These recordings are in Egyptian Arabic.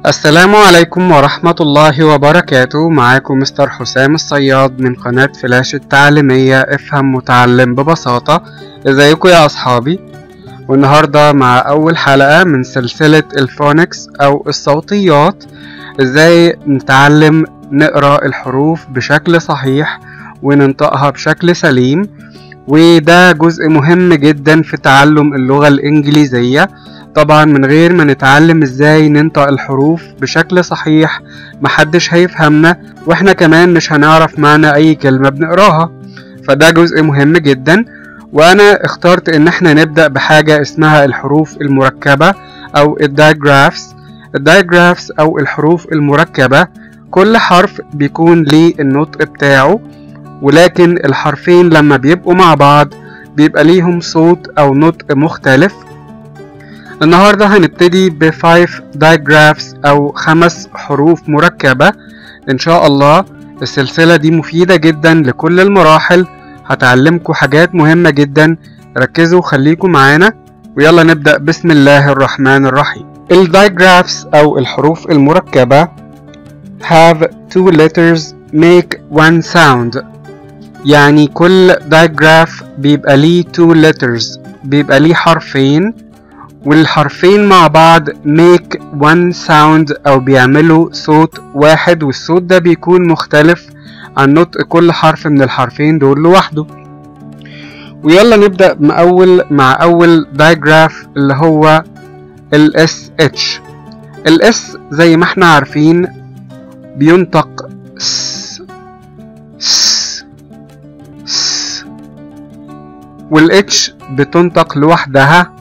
السلام عليكم ورحمة الله وبركاته معاكم مستر حسام الصياد من قناة فلاش التعليمية افهم متعلم ببساطة ازيكم يا اصحابي والنهاردة مع اول حلقة من سلسلة الفونكس او الصوتيات ازاي نتعلم نقرأ الحروف بشكل صحيح وننطقها بشكل سليم وده جزء مهم جدا في تعلم اللغة الإنجليزية طبعا من غير ما نتعلم ازاي ننطق الحروف بشكل صحيح محدش هيفهمنا واحنا كمان مش هنعرف معنى اي كلمة بنقراها فده جزء مهم جدا وانا اخترت ان احنا نبدأ بحاجة اسمها الحروف المركبة او الدايجرافز الدايجرافز او الحروف المركبة كل حرف بيكون ليه النطق بتاعه ولكن الحرفين لما بيبقوا مع بعض بيبقى ليهم صوت او نطق مختلف النهاردة هنبتدي ب 5 digraphs أو خمس حروف مركبة إن شاء الله السلسلة دي مفيدة جدا لكل المراحل هتعلمكم حاجات مهمة جدا ركزوا وخليكم معانا ويلا نبدأ بسم الله الرحمن الرحيم الدايجرافز أو الحروف المركبة have two letters make one sound يعني كل digraph بيبقى ليه two letters بيبقى ليه حرفين والحرفين مع بعض make one sound أو بيعملوا صوت واحد والصوت ده بيكون مختلف عن نطق كل حرف من الحرفين دول لوحده ويلا نبدأ مع أول مع أول digraph اللي هو ال SH ال S زي ما احنا عارفين بينطق س س س وال H بتنطق لوحدها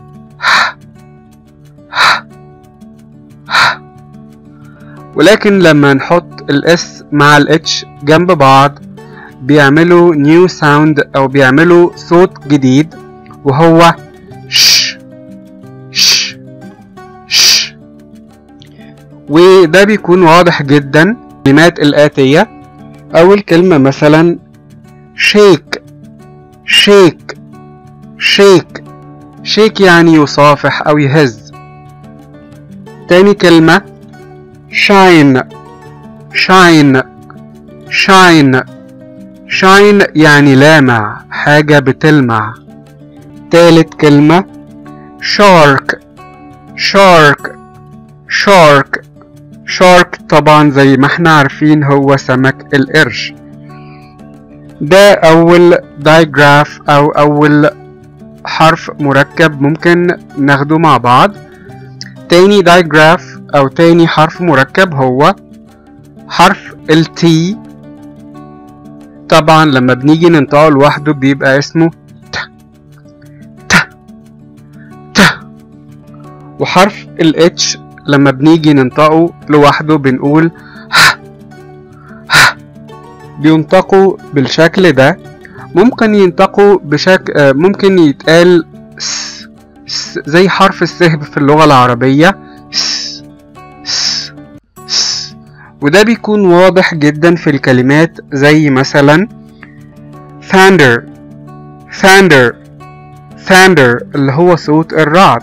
ولكن لما نحط الاس مع الاتش جنب بعض بيعملوا نيو ساوند او بيعملوا صوت جديد وهو ش ش ش وده بيكون واضح جدا الكلمات الآتية أول كلمة مثلا شيك شيك شيك شيك يعني يصافح أو يهز تاني كلمة shine shine shine shine يعني لامع حاجة بتلمع تالت كلمة shark shark shark shark طبعا زي ما احنا عارفين هو سمك القرش ده أول digraph أو أول حرف مركب ممكن ناخده مع بعض تاني digraph أو تاني حرف مركب هو حرف ال T طبعا لما بنيجي ننطقه لوحده بيبقى اسمه ت ت ت وحرف ال H لما بنيجي ننطقه لوحده بنقول ه ه بينطقوا بالشكل ده ممكن ينطقوا بشكل ممكن يتقال س س زي حرف السهب في اللغة العربية س س س وده بيكون واضح جدا في الكلمات زي مثلا thunder thunder thunder اللي هو صوت الرعد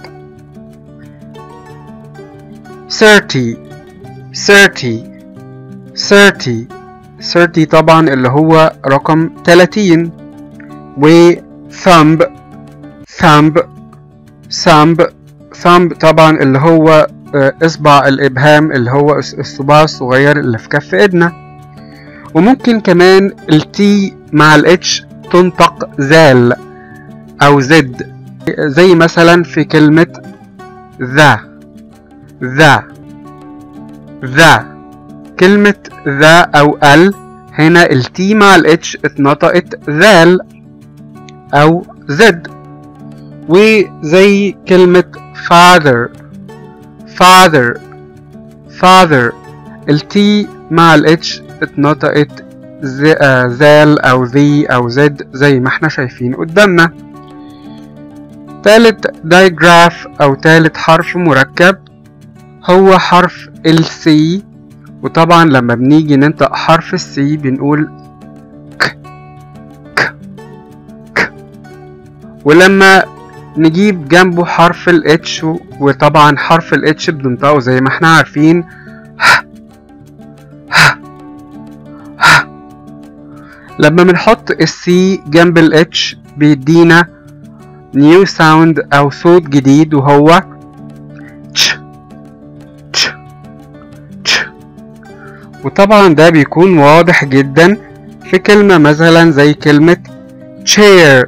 thirty thirty thirty thirty طبعا اللي هو رقم تلاتين و thumb thumb thumb thumb طبعا اللي هو اصبع الابهام اللي هو الصباع الصغير اللي في كف ايدنا وممكن كمان التي مع الاتش تنطق زال او زد زي مثلا في كلمة ذا ذا ذا كلمة ذا او ال هنا التي مع الاتش اتنطقت ذال او زد وزي كلمة father father father التي مع الاتش اتنطقت زال او ذي او زد زي ما احنا شايفين قدامنا تالت دايجراف او تالت حرف مركب هو حرف السي وطبعا لما بنيجي ننطق حرف السي بنقول ك ك ك ولما نجيب جنبه حرف ال H وطبعا حرف ال H بننطقه زي ما احنا عارفين لما بنحط السي جنب الاتش بيدينا نيو ساوند او صوت جديد وهو تش تش تش وطبعا ده بيكون واضح جدا في كلمة مثلا زي كلمة chair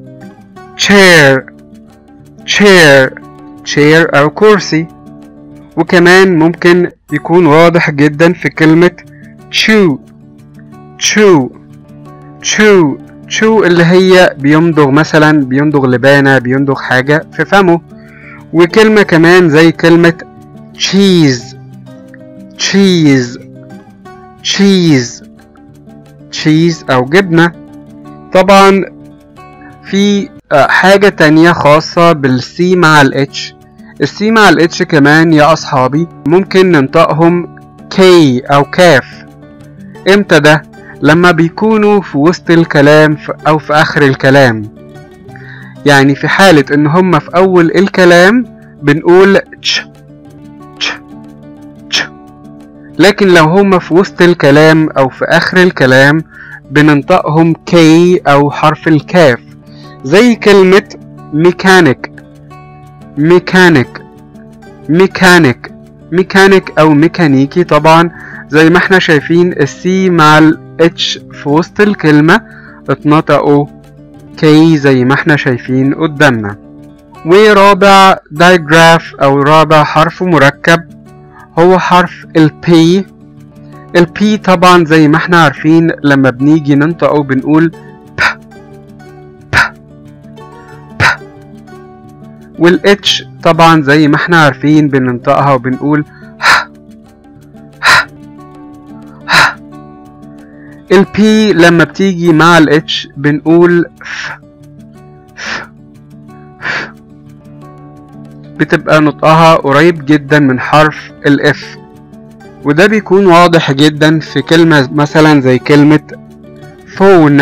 chair chair chair أو كرسي وكمان ممكن يكون واضح جدا في كلمة chew chew chew chew اللي هي بيمضغ مثلا بيمضغ لبانة بيمضغ حاجة في فمه وكلمة كمان زي كلمة cheese cheese cheese cheese أو جبنة طبعا في حاجة تانية خاصة بالسي مع الاتش السي مع الاتش كمان يا أصحابي ممكن ننطقهم كي أو كاف امتى ده لما بيكونوا في وسط الكلام أو في آخر الكلام يعني في حالة إن هما في أول الكلام بنقول تش تش تش لكن لو هما في وسط الكلام أو في آخر الكلام بننطقهم كي أو حرف الكاف زي كلمة ميكانيك ميكانيك ميكانيك ميكانيك أو ميكانيكي طبعا زي ما احنا شايفين السي مع الاتش في وسط الكلمة اتنطقوا كي زي ما احنا شايفين قدامنا ورابع دايجراف أو رابع حرف مركب هو حرف ال P ال P طبعا زي ما احنا عارفين لما بنيجي ننطقه بنقول ب ب ب وال H طبعا زي ما احنا عارفين بننطقها وبنقول ه ه ه ال P لما بتيجي مع ال H بنقول ف ف ف بتبقى نطقها قريب جدا من حرف ال F وده بيكون واضح جدا في كلمة مثلا زي كلمة فون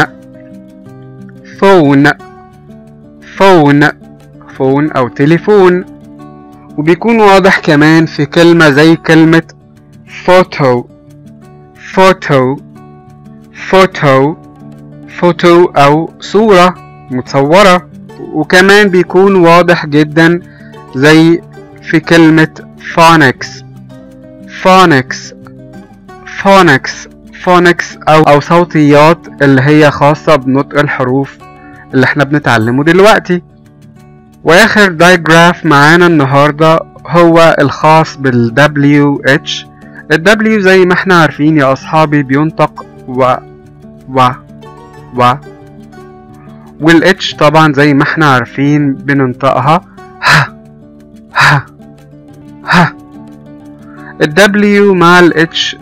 فون فون فون أو تليفون وبيكون واضح كمان في كلمة زي كلمة فوتو فوتو فوتو فوتو أو صورة متصورة وكمان بيكون واضح جدا زي في كلمة فونكس فونكس فونكس فونكس أو أو صوتيات اللي هي خاصة بنطق الحروف اللي احنا بنتعلمه دلوقتي وآخر دايجراف معانا النهاردة هو الخاص بال WH ال W زي ما احنا عارفين يا أصحابي بينطق و و و وال H طبعا زي ما احنا عارفين بننطقها ه ه ه ال W مع ال H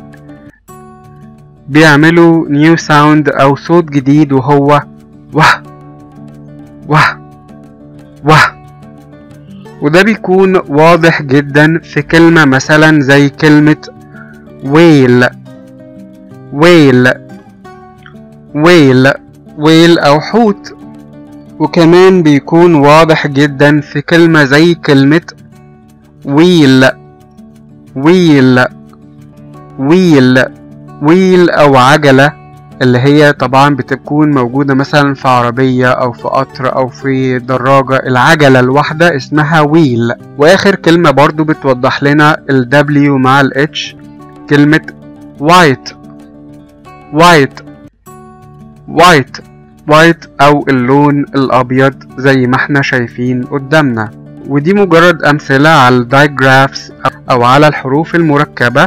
بيعملوا نيو ساوند أو صوت جديد وهو وه وه وه وده بيكون واضح جدا في كلمة مثلا زي كلمة ويل ويل ويل ويل أو حوت وكمان بيكون واضح جدا في كلمة زي كلمة ويل ويل ويل ويل أو عجلة اللي هي طبعا بتكون موجودة مثلا في عربية أو في قطر أو في دراجة العجلة الواحدة اسمها ويل وآخر كلمة برضو بتوضح لنا ال W مع ال H كلمة white white white white أو اللون الأبيض زي ما احنا شايفين قدامنا ودي مجرد أمثلة على الدايجرافز أو على الحروف المركبة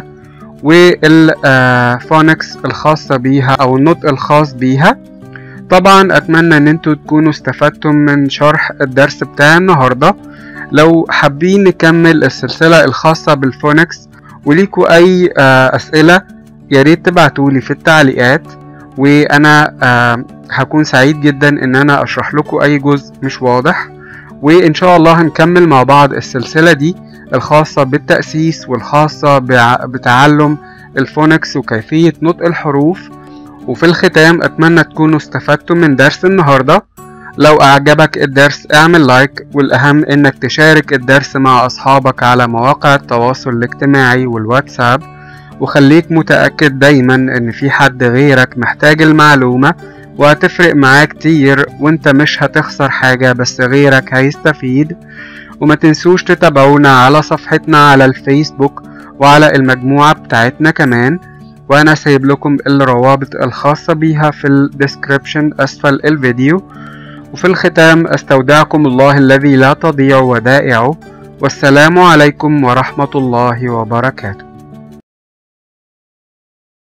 والفونكس الخاصة بيها أو النطق الخاص بيها طبعا أتمنى إن انتوا تكونوا استفدتم من شرح الدرس بتاع النهاردة لو حابين نكمل السلسلة الخاصة بالفونكس وليكوا أي أسئلة ياريت تبعتولي في التعليقات وأنا هكون سعيد جدا إن أنا أشرح لكم أي جزء مش واضح وإن شاء الله هنكمل مع بعض السلسلة دي الخاصة بالتأسيس والخاصة بتعلم الفونكس وكيفية نطق الحروف وفي الختام أتمنى تكونوا استفدتم من درس النهاردة لو أعجبك الدرس اعمل لايك والأهم إنك تشارك الدرس مع أصحابك على مواقع التواصل الاجتماعي والواتساب وخليك متأكد دايما ان في حد غيرك محتاج المعلومة وهتفرق معاه كتير وانت مش هتخسر حاجة بس غيرك هيستفيد وما تنسوش تتابعونا على صفحتنا على الفيسبوك وعلى المجموعة بتاعتنا كمان وانا سايب لكم الروابط الخاصة بيها في الديسكريبشن اسفل الفيديو وفي الختام استودعكم الله الذي لا تضيع ودائعه والسلام عليكم ورحمة الله وبركاته